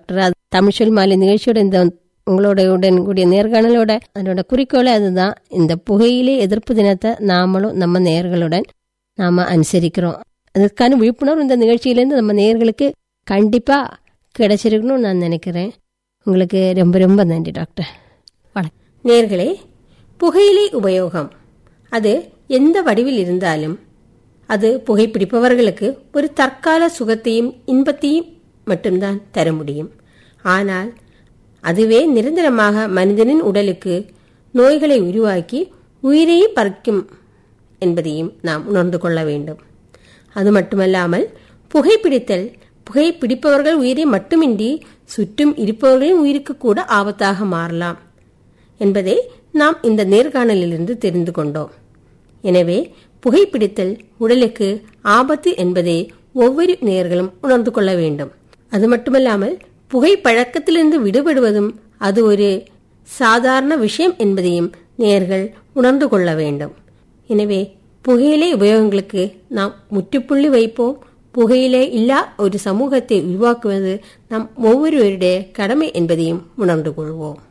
doctor அது தமிழ் சொல் மாலை நிகழ்ச்சியோட இந்த உங்களோட உடன் கூடிய நேர்காணலோட அதனோட குறிக்கோளே அதுதான் இந்த புகையிலே எதிர்ப்பு தினத்தை நாமளும் நம்ம நேர்களுடன் நாம அனுசரிக்கிறோம் அதுக்கான விழிப்புணர்வு இந்த நிகழ்ச்சியிலேருந்து நம்ம நேர்களுக்கு கண்டிப்பா கிடைச்சிருக்கணும்னு நான் நினைக்கிறேன் உங்களுக்கு ரொம்ப ரொம்ப நன்றி டாக்டர் வணக்கம் நேர்களே புகையிலை உபயோகம் அது எந்த வடிவில் இருந்தாலும் அது புகைப்பிடிப்பவர்களுக்கு ஒரு தற்கால சுகத்தையும் இன்பத்தையும் மட்டும்தான் தர முடியும் ஆனால் அதுவே நிரந்தரமாக மனிதனின் உடலுக்கு நோய்களை உருவாக்கி உயிரையே பறிக்கும் என்பதையும் நாம் உணர்ந்து கொள்ள வேண்டும் அது மட்டுமல்லாமல் புகைப்பிடித்தல் புகைப்பிடிப்பவர்கள் உயிரை மட்டுமின்றி சுற்றும் இருப்பவர்களின் உயிருக்கு கூட ஆபத்தாக மாறலாம் என்பதை நாம் இந்த நேர்காணலிலிருந்து தெரிந்து கொண்டோம் எனவே புகைப்பிடித்தல் உடலுக்கு ஆபத்து என்பதை ஒவ்வொரு நேர்களும் உணர்ந்து கொள்ள வேண்டும் அது மட்டுமல்லாமல் புகை பழக்கத்திலிருந்து விடுபடுவதும் அது ஒரு சாதாரண விஷயம் என்பதையும் நேர்கள் உணர்ந்து கொள்ள வேண்டும் எனவே புகையிலை உபயோகங்களுக்கு நாம் முற்றுப்புள்ளி வைப்போம் புகையிலே இல்லா ஒரு சமூகத்தை உருவாக்குவது நம் ஒவ்வொருவருடைய கடமை என்பதையும் உணர்ந்து கொள்வோம்